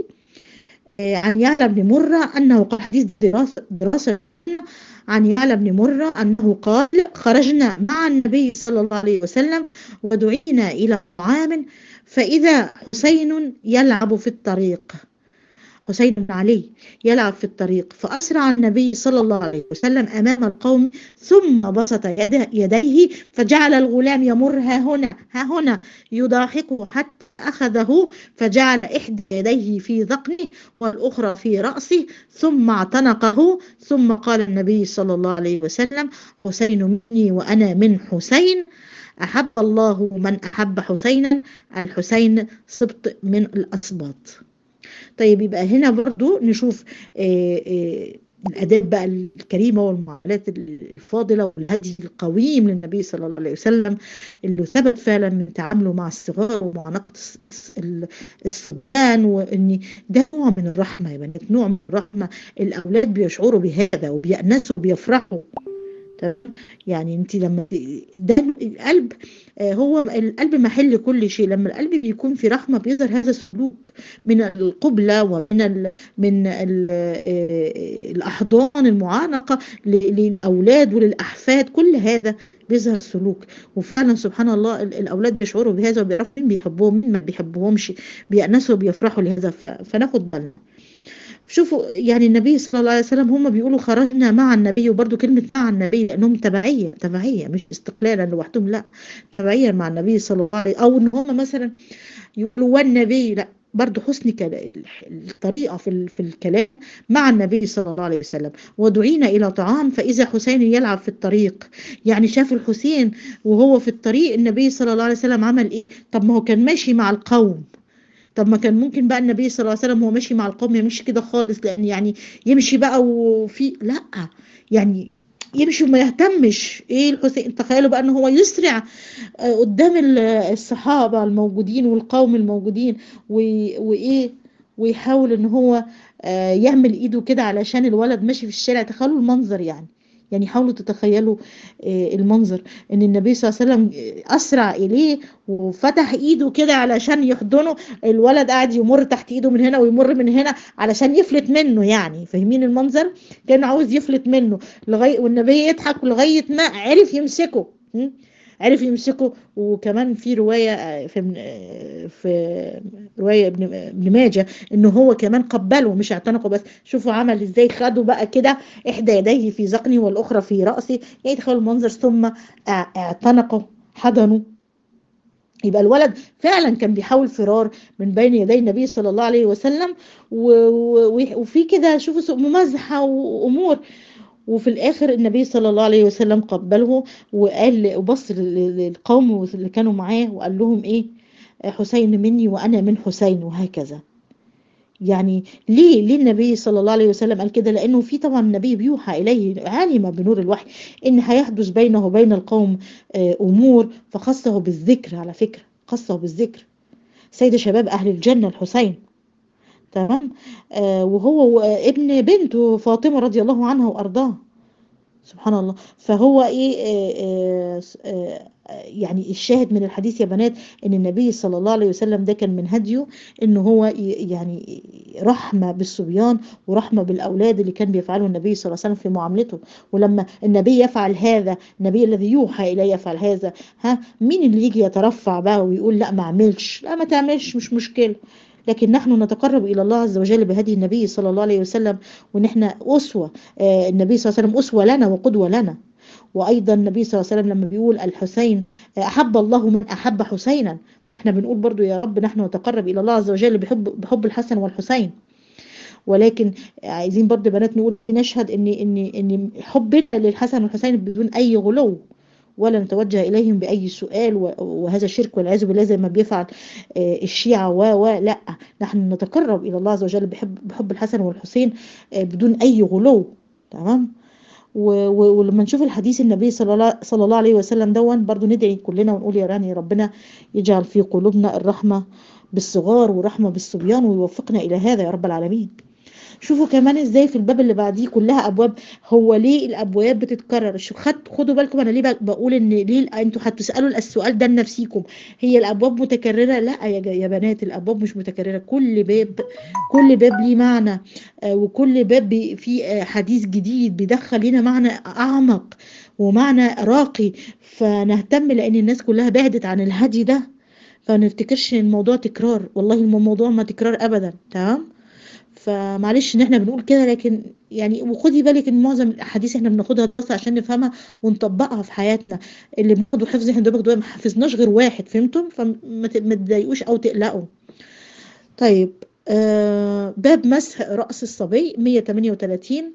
عن يعلى بن مرة أنه قال حديث دراسة, دراسة عن يعلى بن مرة أنه قال خرجنا مع النبي صلى الله عليه وسلم ودعينا إلى طعام فإذا حسين يلعب في الطريق حسين بن علي يلعب في الطريق فأسرع النبي صلى الله عليه وسلم أمام القوم ثم بسط يديه فجعل الغلام يمر ها هنا ها هنا يضاحكه حتى أخذه فجعل إحدى يديه في ذقنه والأخرى في رأسه ثم اعتنقه ثم قال النبي صلى الله عليه وسلم حسين مني وأنا من حسين أحب الله من أحب حسينا الحسين سبط من الأسباط طيب يبقى هنا برضو نشوف آآ آآ الأداب بقى الكريمة والمعاملات الفاضلة والهدي القويم للنبي صلى الله عليه وسلم اللي ثبت فعلا من تعامله مع الصغار ومعانقة الصبيان وإن ده نوع من الرحمة يا بنات نوع من الرحمة الأولاد بيشعروا بهذا وبيأنسوا وبيفرحوا يعني انت لما ده القلب هو القلب محل كل شيء لما القلب بيكون في رحمه بيظهر هذا السلوك من القبله ومن ال من ال الاحضان المعانقه للاولاد وللاحفاد كل هذا بيظهر سلوك وفعلا سبحان الله الاولاد بيشعروا بهذا وبيعرفوا مين بيحبهم مين ما بيحبهمش بيأنسوا وبيفرحوا لهذا فناخد بالنا شوفوا يعني النبي صلى الله عليه وسلم هم بيقولوا خرجنا مع النبي وبرده كلمة مع النبي لأنهم تبعية تبعية مش استقلالا لوحدهم لا تبعية مع النبي صلى الله عليه أو إن هم مثلا يقولوا والنبي لا برضه حسن الطريقة في في الكلام مع النبي صلى الله عليه وسلم ودعينا إلى طعام فإذا حسين يلعب في الطريق يعني شاف الحسين وهو في الطريق النبي صلى الله عليه وسلم عمل إيه طب ما هو كان ماشي مع القوم طب ما كان ممكن بقى النبي صلى الله عليه وسلم هو ماشي مع القوم يمشي كده خالص لان يعني يمشي بقى وفي لا يعني يمشي وما يهتمش ايه الحسين تخيلوا بقى ان هو يسرع قدام الصحابه الموجودين والقوم الموجودين وايه ويحاول ان هو يعمل ايده كده علشان الولد ماشي في الشارع تخيلوا المنظر يعني يعني حاولوا تتخيلوا المنظر ان النبي صلى الله عليه وسلم اسرع اليه وفتح ايده كده علشان يحضنه الولد قاعد يمر تحت ايده من هنا ويمر من هنا علشان يفلت منه يعني فاهمين المنظر كان عاوز يفلت منه لغايه والنبي يضحك لغايه ما عرف يمسكه عرف يمسكه وكمان في روايه في في روايه ابن ابن ماجه انه هو كمان قبله مش اعتنقه بس شوفوا عمل ازاي خده بقى كده احدى يديه في ذقني والاخرى في راسي يعني تخيلوا المنظر ثم اعتنقه حضنه يبقى الولد فعلا كان بيحاول فرار من بين يدي النبي صلى الله عليه وسلم وفي كده شوفوا ممازحه وامور وفي الاخر النبي صلى الله عليه وسلم قبله وقال وبص للقوم اللي كانوا معاه وقال لهم ايه حسين مني وانا من حسين وهكذا يعني ليه ليه النبي صلى الله عليه وسلم قال كده لانه في طبعا النبي بيوحى اليه علم بنور الوحي ان هيحدث بينه وبين القوم آه، امور فخصه بالذكر على فكره خصه بالذكر سيد شباب اهل الجنه الحسين تمام آه وهو ابن بنته فاطمه رضي الله عنها وارضاها سبحان الله فهو ايه آه آه آه يعني الشاهد من الحديث يا بنات ان النبي صلى الله عليه وسلم ده كان من هديه ان هو ي- يعني رحمه بالصبيان ورحمه بالاولاد اللي كان بيفعله النبي صلى الله عليه وسلم في معاملته ولما النبي يفعل هذا النبي الذي يوحى اليه يفعل هذا ها مين اللي يجي يترفع بقى ويقول لا ما اعملش لا ما تعملش مش مشكله لكن نحن نتقرب الى الله عز وجل بهدي النبي صلى الله عليه وسلم وان احنا اسوه آه، النبي صلى الله عليه وسلم اسوه لنا وقدوه لنا وايضا النبي صلى الله عليه وسلم لما بيقول الحسين آه، احب الله من احب حسينا احنا بنقول برضو يا رب نحن نتقرب الى الله عز وجل بحب بحب الحسن والحسين ولكن عايزين برضو بنات نقول نشهد ان ان ان حبنا للحسن والحسين بدون اي غلو ولا نتوجه اليهم باي سؤال و- وهذا شرك والعياذ بالله زي ما بيفعل آه، الشيعه و و لا نحن نتقرب الى الله عز وجل بحب بحب الحسن والحسين آه، بدون اي غلو تمام و- و- ولما نشوف الحديث النبي صلى الله صلى الله عليه وسلم دون برضو ندعي كلنا ونقول يا راني ربنا يجعل في قلوبنا الرحمه بالصغار والرحمه بالصبيان ويوفقنا الى هذا يا رب العالمين شوفوا كمان ازاي في الباب اللي بعديه كلها ابواب هو ليه الابواب بتتكرر شو خد خدوا بالكم انا ليه ب- بقول ان ليه ال- انتوا هتسالوا السؤال ده لنفسيكم هي الابواب متكرره لا يا ج- يا بنات الابواب مش متكرره كل باب كل باب ليه معنى آه، وكل باب بي- فيه آه، حديث جديد بيدخل لنا معنى اعمق ومعنى راقي فنهتم لان الناس كلها بعدت عن الهدي ده فنفتكرش ان الموضوع تكرار والله الموضوع ما تكرار ابدا تمام فمعلش ان احنا بنقول كده لكن يعني وخدي بالك ان معظم الاحاديث احنا بناخدها دراسه عشان نفهمها ونطبقها في حياتنا اللي بناخده حفظ احنا دوبك دوبك ما حفظناش غير واحد فهمتم فما ت- ما تضايقوش او تقلقوا طيب آه باب مسح رأس الصبي 138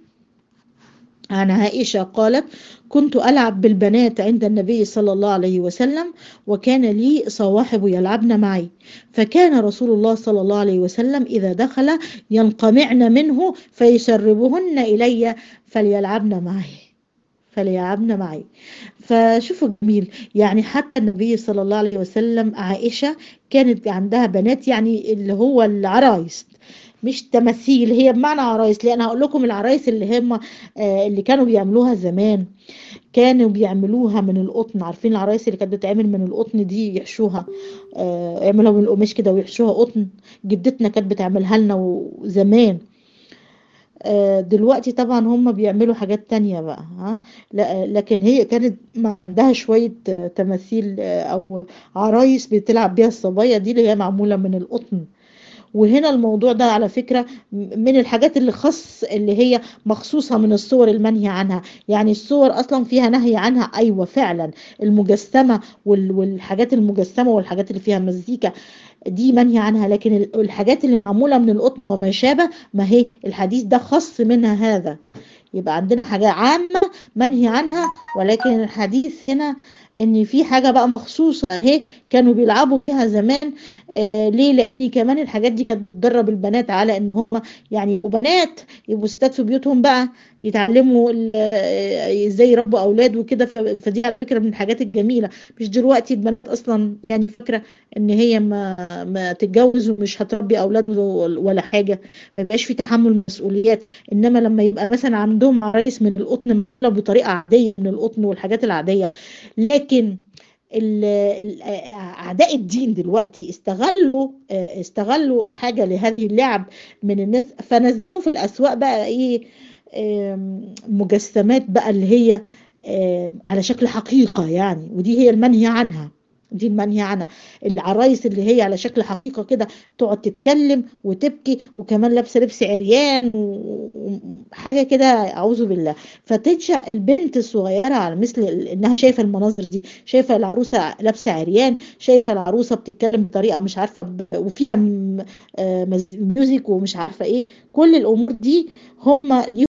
عن عائشة قالت كنت ألعب بالبنات عند النبي صلى الله عليه وسلم وكان لي صواحب يلعبن معي فكان رسول الله صلى الله عليه وسلم إذا دخل ينقمعن منه فيسربهن إلي فليلعبن معي فليلعبن معي فشوفوا جميل يعني حتى النبي صلى الله عليه وسلم عائشة كانت عندها بنات يعني اللي هو العرايس مش تماثيل هي بمعنى عرايس لان هقول لكم العرايس اللي هم آه، اللي كانوا بيعملوها زمان كانوا بيعملوها من القطن عارفين العرايس اللي كانت بتتعمل من القطن دي يحشوها آه، يعملوها من القماش كده ويحشوها قطن جدتنا كانت بتعملها لنا زمان آه، دلوقتي طبعا هم بيعملوا حاجات تانية بقى ها لا- لكن هي كانت ما عندها شوية آه، تماثيل آه، أو عرايس بتلعب بيها الصبايا دي اللي هي معمولة من القطن وهنا الموضوع ده على فكرة من الحاجات اللي خاص اللي هي مخصوصة من الصور المنهي عنها يعني الصور أصلا فيها نهي عنها أيوة فعلا المجسمة وال- والحاجات المجسمة والحاجات اللي فيها مزيكا دي منهي عنها لكن ال- الحاجات اللي معمولة من القطن وما شابه ما هي الحديث ده خاص منها هذا يبقى عندنا حاجة عامة منهي عنها ولكن الحديث هنا ان في حاجة بقى مخصوصة اهي كانوا بيلعبوا فيها زمان آه ليه لان كمان الحاجات دي كانت بتدرب البنات على ان هم يعني يبقوا بنات يبقوا ستات في بيوتهم بقى يتعلموا ال- آه، ازاي يربوا اولاد وكده ف- فدي على فكرة من الحاجات الجميلة مش دلوقتي البنات اصلا يعني فكرة ان هي ما ما تتجوز ومش هتربي اولاد ولا حاجة ما يبقاش في تحمل مسؤوليات انما لما يبقى مثلا عندهم عرايس من القطن معمولة بطريقة عادية من القطن والحاجات العادية لكن ال- ال- اعداء الدين دلوقتي استغلوا استغلوا حاجه لهذه اللعب من الناس فنزلوا في الاسواق بقى ايه آم، مجسمات بقى اللي هي آم، على شكل حقيقه يعني ودي هي المنهي عنها دي المنهي عنها العرايس اللي هي على شكل حقيقه كده تقعد تتكلم وتبكي وكمان لابسه لبس عريان و- وحاجه كده اعوذ بالله فتنشأ البنت الصغيره على مثل ال- انها شايفه المناظر دي شايفه العروسه لابسه عريان شايفه العروسه بتتكلم بطريقه مش عارفه ب- وفيها م- آه، مز- ميوزك ومش عارفه ايه كل الامور دي هم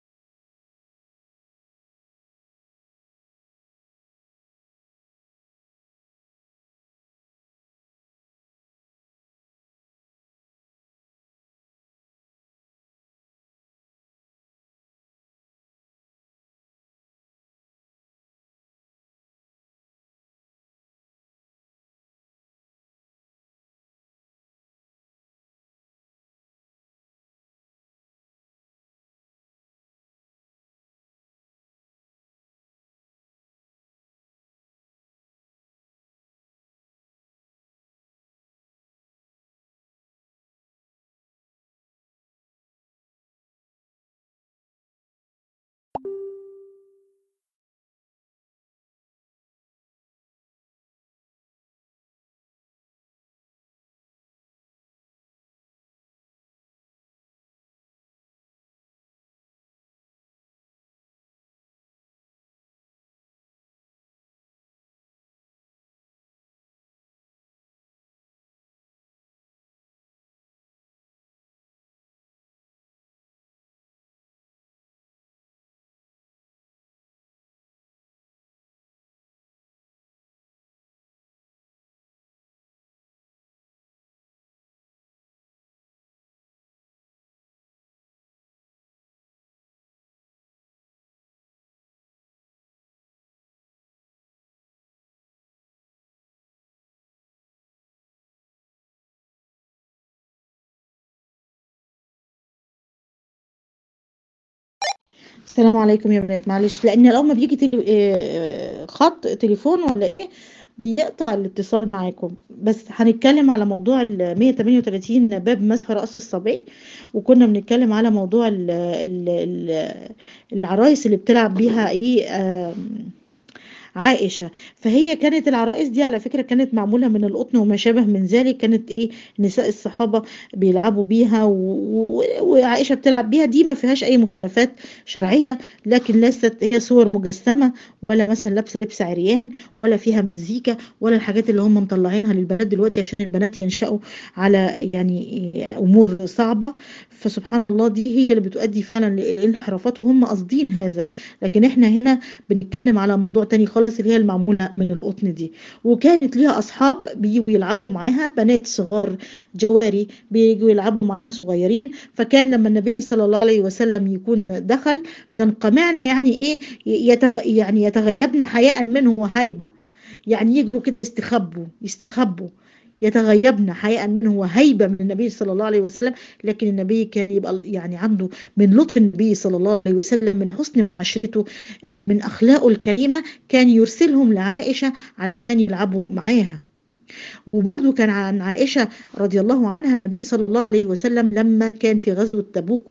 السلام عليكم يا بنات معلش لان اول ما بيجي تلي... آه، خط تليفون ولا ايه بيقطع الاتصال معاكم بس هنتكلم على موضوع ال 138 باب مسح رأس الصبي وكنا بنتكلم على موضوع ال ال ال العرايس اللي بتلعب بيها ايه آم، عائشة فهي كانت العرائس دي على فكرة كانت معمولة من القطن وما شابه من ذلك كانت ايه نساء الصحابة بيلعبوا بيها و- و- وعائشة بتلعب بيها دي ما فيهاش اي مخالفات شرعية لكن ليست هي صور مجسمة ولا مثلا لابسة لبس عريان ولا فيها مزيكا ولا الحاجات اللي هم مطلعينها للبنات دلوقتي عشان البنات ينشأوا على يعني امور صعبة فسبحان الله دي هي اللي بتؤدي فعلا للانحرافات وهم قاصدين هذا لكن احنا هنا بنتكلم على موضوع تاني خالص اللي هي المعمولة من القطن دي وكانت ليها أصحاب بيجوا يلعبوا معاها بنات صغار جواري بيجوا يلعبوا مع صغيرين فكان لما النبي صلى الله عليه وسلم يكون دخل كان قمعنا يعني إيه يت يعني يتغيبن حياء منه وهيبة يعني يجوا كده يستخبوا يستخبوا يتغيبن حياء منه وهيبة من النبي صلى الله عليه وسلم لكن النبي كان يبقى يعني عنده من لطف النبي صلى الله عليه وسلم من حسن معاشرته من أخلاقه الكريمة كان يرسلهم لعائشة عشان يلعبوا معاها وبرضه كان عن عائشة رضي الله عنها النبي صلى الله عليه وسلم لما كان في غزوة تبوك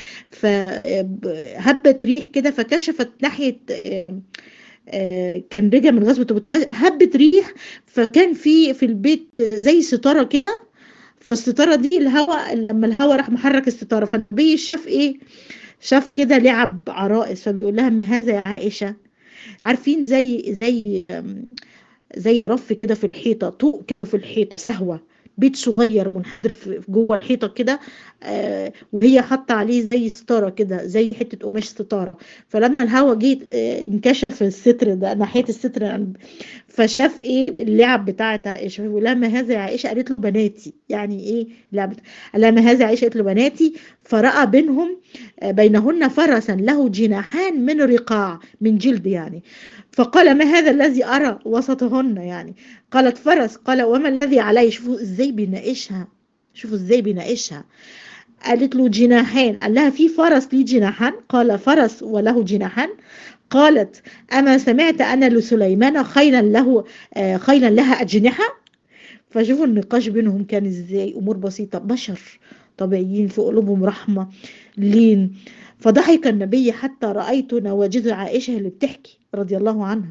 فهبت ريح كده فكشفت ناحية آه، كان رجع من غزوة تبوك هبت ريح فكان في في البيت زي ستارة كده فالستارة دي الهواء لما الهواء راح محرك الستارة فالنبي شاف ايه شاف كده لعب عرائس فبيقول لها ما هذا يا عائشة عارفين زي زي زي رف كده في الحيطة طوق كده في الحيطة سهوة بيت صغير منحدر في في جوه الحيطة كده آه وهي حاطة عليه زي ستارة كده زي حتة قماش ستارة فلما الهوا جه آه انكشف الستر ده ناحية الستر يعني فشاف ايه اللعب بتاعت عائشة فبيقول لها ما هذا يا عائشة قالت له بناتي يعني ايه لعبة قال لها ما هذا يا عائشة قالت له بناتي فرأى بينهم آه، بينهن فرسا له جناحان من رقاع من جلد يعني فقال ما هذا الذي أرى وسطهن يعني قالت فرس قال وما الذي عليه شوفوا ازاي بيناقشها شوفوا ازاي بيناقشها قالت له جناحان قال لها في فرس ليه جناحان قال فرس وله جناحان قالت أما سمعت أن لسليمان خيلا له آه، خيلا لها أجنحة فشوفوا النقاش بينهم كان ازاي أمور بسيطة بشر طبيعيين في قلوبهم رحمة لين فضحك النبي حتى رأيت نواجذ عائشة اللي بتحكي رضي الله عنها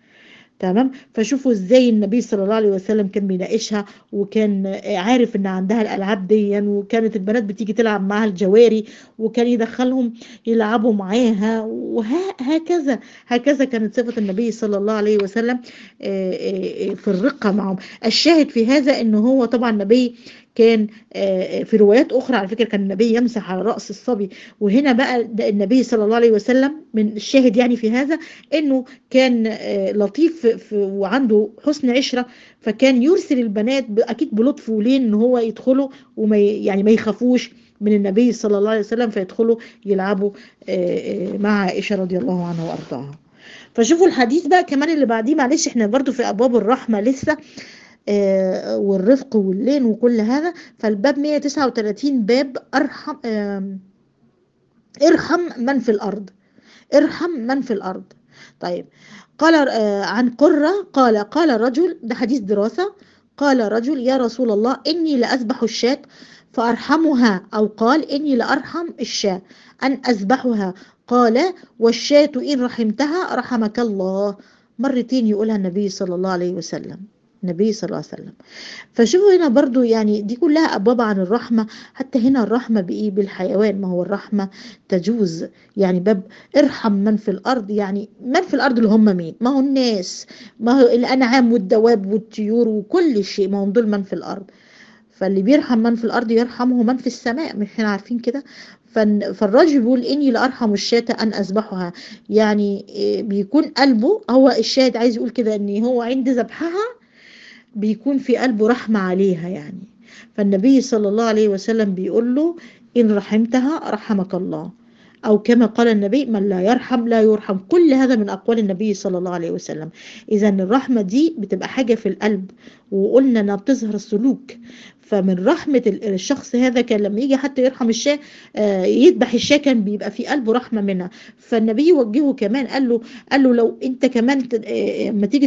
تمام فشوفوا ازاي النبي صلى الله عليه وسلم كان بيناقشها وكان عارف ان عندها الالعاب دي وكانت البنات بتيجي تلعب معاها الجواري وكان يدخلهم يلعبوا معاها وهكذا هكذا كانت صفة النبي صلى الله عليه وسلم آه، آه، آه، في الرقة معهم الشاهد في هذا انه هو طبعا النبي كان آه، في روايات اخرى على فكره كان النبي يمسح على راس الصبي وهنا بقى ده النبي صلى الله عليه وسلم من الشاهد يعني في هذا انه كان آه، لطيف في- في- وعنده حسن عشره فكان يرسل البنات ب- اكيد بلطف ولين ان هو يدخلوا وما ي- يعني ما يخافوش من النبي صلى الله عليه وسلم فيدخلوا يلعبوا آه، آه، مع عائشه رضي الله عنها وارضاها فشوفوا الحديث بقى كمان اللي بعديه معلش احنا برضو في ابواب الرحمه لسه آه، والرفق واللين وكل هذا فالباب 139 باب ارحم آم، ارحم من في الارض ارحم من في الارض طيب قال آه، عن قرة قال قال رجل ده حديث دراسة قال رجل يا رسول الله إني لأذبح الشاة فأرحمها أو قال إني لأرحم الشاة أن أذبحها قال والشاة إن رحمتها رحمك الله مرتين يقولها النبي صلى الله عليه وسلم النبي صلى الله عليه وسلم فشوفوا هنا برضو يعني دي كلها أبواب عن الرحمة حتى هنا الرحمة بإيه بالحيوان ما هو الرحمة تجوز يعني باب ارحم من في الأرض يعني من في الأرض اللي هم مين ما هو الناس ما هو الأنعام والدواب والطيور وكل شيء ما هم دول من في الأرض فاللي بيرحم من في الأرض يرحمه من في السماء مش احنا عارفين كده فن- فالراجل بيقول إني لأرحم الشاة أن أذبحها يعني إيه، بيكون قلبه هو الشاهد عايز يقول كده إن هو عند ذبحها بيكون في قلبه رحمة عليها يعني فالنبي صلى الله عليه وسلم بيقول له إن رحمتها رحمك الله أو كما قال النبي من لا يرحم لا يرحم كل هذا من أقوال النبي صلى الله عليه وسلم إذا الرحمة دي بتبقى حاجة في القلب وقلنا انها بتظهر السلوك فمن رحمة الشخص هذا كان لما يجي حتى يرحم الشاة يذبح الشاة كان بيبقى في قلبه رحمة منها فالنبي يوجهه كمان قال له قال له لو انت كمان لما تيجي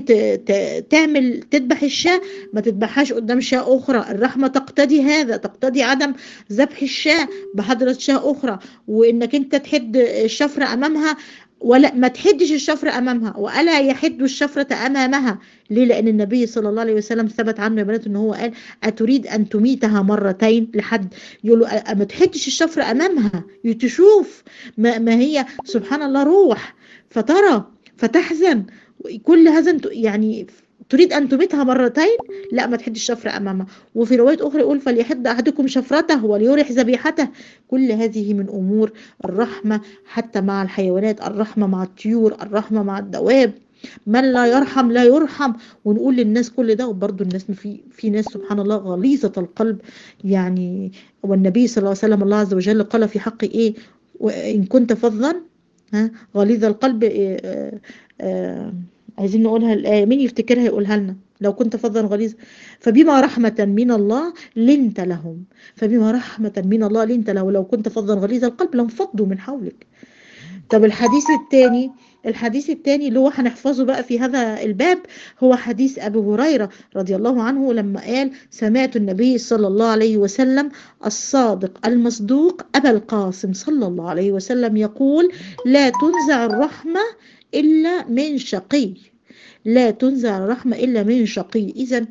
تعمل تذبح الشاة ما تذبحهاش قدام شاة أخرى الرحمة تقتضي هذا تقتضي عدم ذبح الشاة بحضرة شاة أخرى وإنك أنت تحد الشفرة أمامها ولا ما تحدش الشفرة أمامها وألا يحد الشفرة أمامها ليه لأن النبي صلى الله عليه وسلم ثبت عنه يا بنات إن هو قال أتريد أن تميتها مرتين لحد يقول له ما تحدش الشفرة أمامها تشوف ما, ما هي سبحان الله روح فترى فتحزن كل هذا يعني تريد أن تميتها مرتين لا ما تحد الشفرة أمامها وفي رواية أخرى يقول فليحد أحدكم شفرته وليرح ذبيحته كل هذه من أمور الرحمة حتى مع الحيوانات الرحمة مع الطيور الرحمة مع الدواب من لا يرحم لا يرحم ونقول للناس كل ده وبرضه الناس في في ناس سبحان الله غليظة القلب يعني والنبي صلى الله عليه وسلم الله عز وجل قال في حق ايه وإن كنت فظا ها غليظ القلب إيه آه آه عايزين نقولها الآية مين يفتكرها يقولها لنا لو كنت فظا غليظ فبما رحمة من الله لنت لهم فبما رحمة من الله لنت له لو كنت فظا غليظ القلب لانفضوا من حولك طب الحديث الثاني الحديث الثاني اللي هو هنحفظه بقى في هذا الباب هو حديث أبي هريرة رضي الله عنه لما قال سمعت النبي صلى الله عليه وسلم الصادق المصدوق أبا القاسم صلى الله عليه وسلم يقول لا تنزع الرحمة إلا من شقي لا تنزع الرحمة إلا من شقي إذا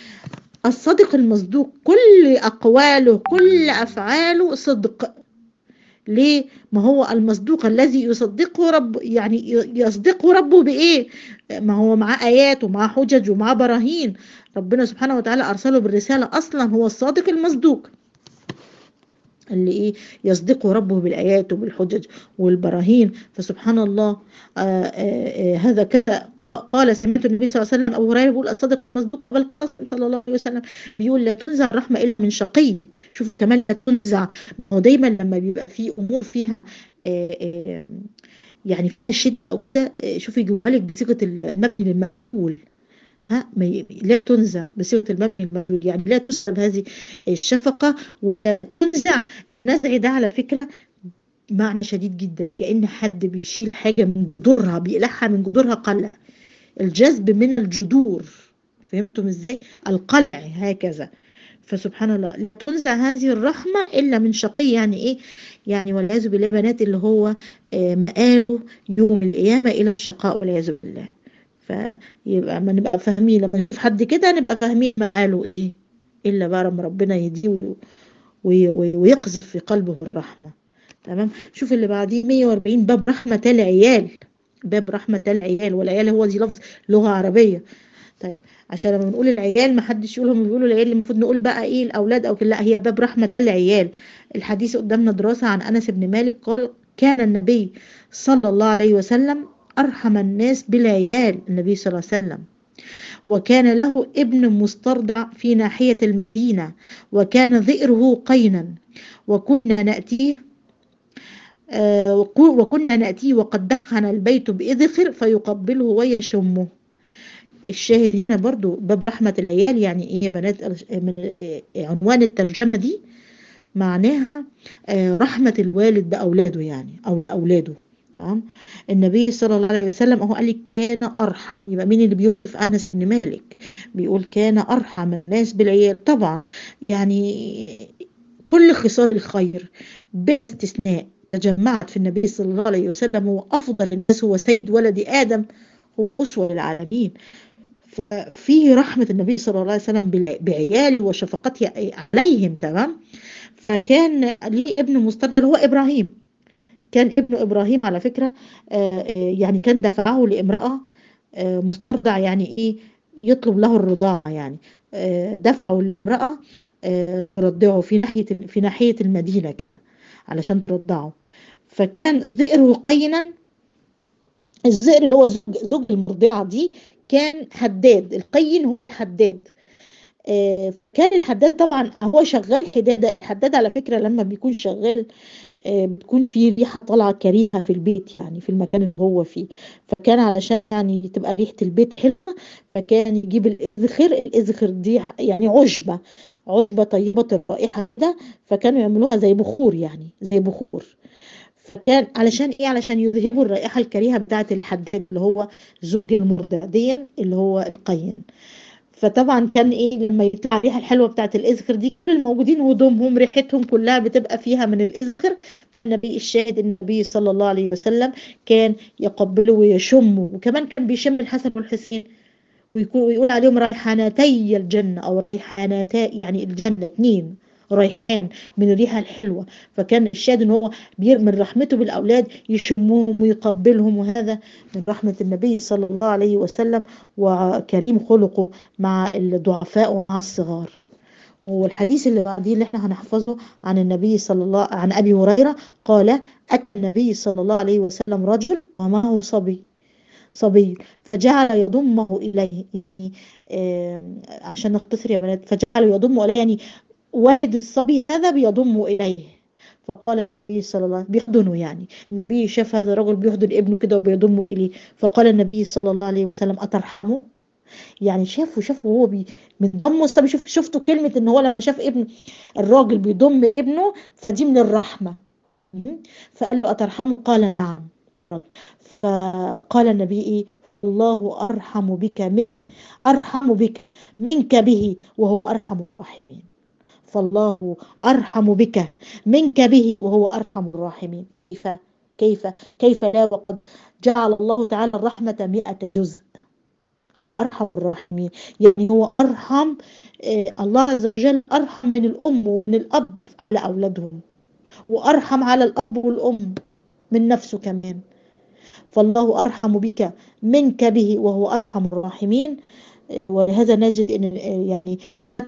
الصادق المصدوق كل أقواله كل أفعاله صدق ليه؟ ما هو المصدوق الذي يصدقه رب يعني يصدقه ربه بإيه؟ ما هو معاه آيات ومعاه حجج ومعاه براهين ربنا سبحانه وتعالى أرسله بالرسالة أصلا هو الصادق المصدوق اللي ايه يصدقه ربه بالايات وبالحجج والبراهين فسبحان الله آآ آآ هذا كذا قال سمعت النبي صلى الله عليه وسلم ابو هريره بيقول الصادق المصدوق بالقاسم صلى الله عليه وسلم بيقول لا تنزع الرحمه الا من شقي شوف كمان لا تنزع هو دايما لما بيبقى في امور فيها آآ يعني فيها شده او كده شوفي يجيبها لك بصيغه المبني للمفعول ها لا تنزع بصيغه المبني المفعول يعني لا تسلب هذه الشفقه ولا تنزع نزع ده على فكره معنى شديد جدا كأن حد بيشيل حاجة من جذورها بيقلعها من جذورها قلع الجذب من الجذور فهمتم ازاي القلع هكذا فسبحان الله لا تنزع هذه الرحمة إلا من شقي يعني إيه يعني والعياذ بالله بنات اللي هو مآله يوم القيامة إلى الشقاء والعياذ بالله فيبقى ما نبقى فاهمين لما نشوف حد كده نبقى فاهمين مآله إيه إلا بقى لما ربنا يهديه ويقذف في قلبه الرحمة تمام شوف اللي بعديه 140 باب رحمة العيال باب رحمة العيال والعيال هو دي لفظ لغة عربية طيب عشان لما بنقول العيال ما حدش يقول هم بيقولوا العيال المفروض نقول بقى ايه الاولاد او كده لا هي باب رحمة العيال الحديث قدامنا دراسة عن انس بن مالك قال كان النبي صلى الله عليه وسلم ارحم الناس بالعيال النبي صلى الله عليه وسلم وكان له ابن مسترضع في ناحية المدينة وكان ذئره قينا وكنا نأتيه آه وكنا نأتيه وقد دخن البيت بإذخر فيقبله ويشمه الشاهد هنا برضو باب رحمة العيال يعني ايه يا بنات من عنوان الترجمة دي معناها آه رحمة الوالد بأولاده يعني أو أولاده تمام النبي صلى الله عليه وسلم هو قال لي كان ارحم يبقى مين اللي بيوصف انس بن مالك بيقول كان ارحم الناس بالعيال طبعا يعني كل خصال الخير باستثناء تجمعت في النبي صلى الله عليه وسلم هو افضل الناس هو سيد ولد ادم هو اسوه للعالمين فيه رحمة النبي صلى الله عليه وسلم بعياله وشفقته عليهم تمام فكان ليه ابن مستقبل هو إبراهيم كان ابن إبراهيم على فكرة يعني كان دفعه لامرأة مسترضع يعني إيه يطلب له الرضاعة يعني دفعه لامرأة ترضعه في ناحية في ناحية المدينة علشان ترضعه فكان ذئره قينا الذئر اللي هو زوج المرضعة دي كان حداد القين هو حداد كان الحداد طبعا هو شغال حدادة الحداد على فكرة لما بيكون شغال آه، بتكون في ريحة طالعة كريهة في البيت يعني في المكان اللي هو فيه فكان علشان يعني تبقى ريحة البيت حلوة فكان يجيب الإذخر الإذخر دي يعني عشبة عشبة طيبة الرائحة كده فكانوا يعملوها زي بخور يعني زي بخور فكان علشان ايه علشان يذهبوا الرائحة الكريهة بتاعة الحداد اللي هو زوج المرضع دي اللي هو القين فطبعا كان ايه لما يطلع الريحه الحلوه بتاعت الاذخر دي كل الموجودين هدومهم ريحتهم كلها بتبقى فيها من الاذخر النبي الشاهد النبي صلى الله عليه وسلم كان يقبله ويشمه وكمان كان بيشم الحسن والحسين ويكون ويقول عليهم ريحانتي الجنة أو ريحانتي يعني الجنة اثنين ريحان من الريحة الحلوة فكان الشاهد ان هو بير من رحمته بالأولاد يشمهم ويقبلهم وهذا من رحمة النبي صلى الله عليه وسلم وكريم خلقه مع الضعفاء ومع الصغار والحديث اللي بعديه اللي احنا هنحفظه عن النبي صلى الله عن ابي هريره قال اتى النبي صلى الله عليه وسلم رجل ومعه صبي صبي فجعل يضمه اليه يعني آه عشان نختصر يا بنات فجعل يضمه اليه يعني والد الصبي هذا بيضمه اليه فقال النبي صلى الله عليه وسلم بيحضنه يعني النبي شاف هذا الرجل بيحضن ابنه كده وبيضمه اليه فقال النبي صلى الله عليه وسلم اترحمه يعني شافه شافه وهو بي من ضمه طب شوف شفتوا كلمة ان هو لما شاف ابن الراجل بيضم ابنه فدي من الرحمة فقال له أترحمه قال نعم فقال النبي ايه الله أرحم بك من أرحم بك منك به وهو أرحم الراحمين فالله أرحم بك منك به وهو أرحم الراحمين كيف كيف كيف لا وقد جعل الله تعالى الرحمة مئة جزء أرحم الراحمين يعني هو أرحم آه الله عز وجل أرحم من الأم ومن الأب على أولادهم وأرحم على الأب والأم من نفسه كمان فالله أرحم بك منك به وهو أرحم الراحمين ولهذا نجد إن يعني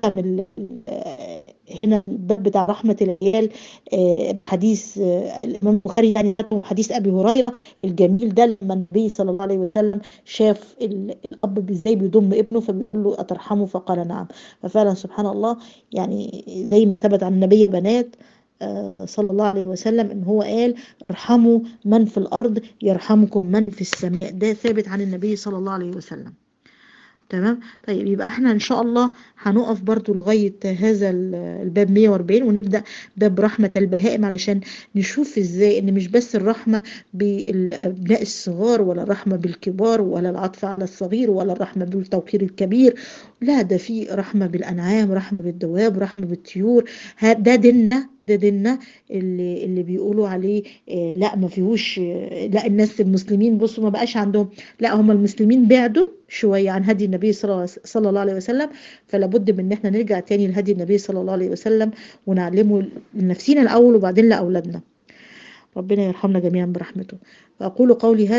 هنا الباب بتاع رحمة العيال حديث الإمام البخاري يعني حديث أبي هريرة الجميل ده لما النبي صلى الله عليه وسلم شاف الأب ازاي بيضم ابنه فبيقول له أترحمه فقال نعم ففعلا سبحان الله يعني زي ما ثبت عن النبي البنات صلى الله عليه وسلم ان هو قال ارحموا من في الارض يرحمكم من في السماء ده ثابت عن النبي صلى الله عليه وسلم تمام طيب يبقى احنا ان شاء الله هنقف برضو لغاية هذا الباب 140 ونبدأ باب رحمة البهائم علشان نشوف ازاي ان مش بس الرحمة بالابناء الصغار ولا الرحمة بالكبار ولا العطف على الصغير ولا الرحمة بالتوقير الكبير لا ده في رحمة بالانعام رحمة بالدواب رحمة بالطيور ده ديننا ده ديننا اللي اللي بيقولوا عليه آه لا ما فيهوش آه لا الناس المسلمين بصوا ما بقاش عندهم لا هم المسلمين بعدوا شويه عن هدي النبي صلى الله عليه وسلم فلا بد من ان احنا نرجع تاني لهدي النبي صلى الله عليه وسلم ونعلمه لنفسنا الاول وبعدين لاولادنا ربنا يرحمنا جميعا برحمته فاقول قولي هذا